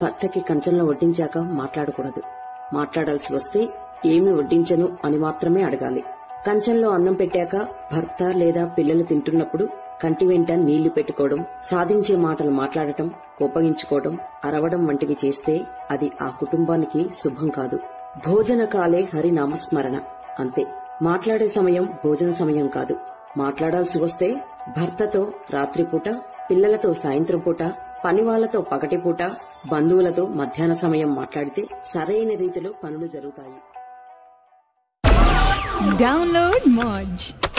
భర్తకి కంచంలో వడ్డించాక మాట్లాడకూడదు మాట్లాడాల్సి వస్తే ఏమి వడ్డించను అని మాత్రమే అడగాలి కంచంలో అన్నం పెట్టాక భర్త లేదా పిల్లలు తింటున్నప్పుడు కంటి వెంట నీళ్లు పెట్టుకోవడం సాధించే మాటలు మాట్లాడటం కోపగించుకోవడం అరవడం వంటివి చేస్తే అది ఆ కుటుంబానికి శుభం కాదు భోజన కాలే హరి నామస్మరణ అంతే మాట్లాడే సమయం భోజన సమయం కాదు మాట్లాడాల్సి వస్తే భర్తతో రాత్రిపూట పిల్లలతో సాయంత్రం పూట పని వాళ్లతో పగటిపూట బంధువులతో మధ్యాహ్న సమయం మాట్లాడితే సరైన రీతిలో పనులు జరుగుతాయి Download Moj.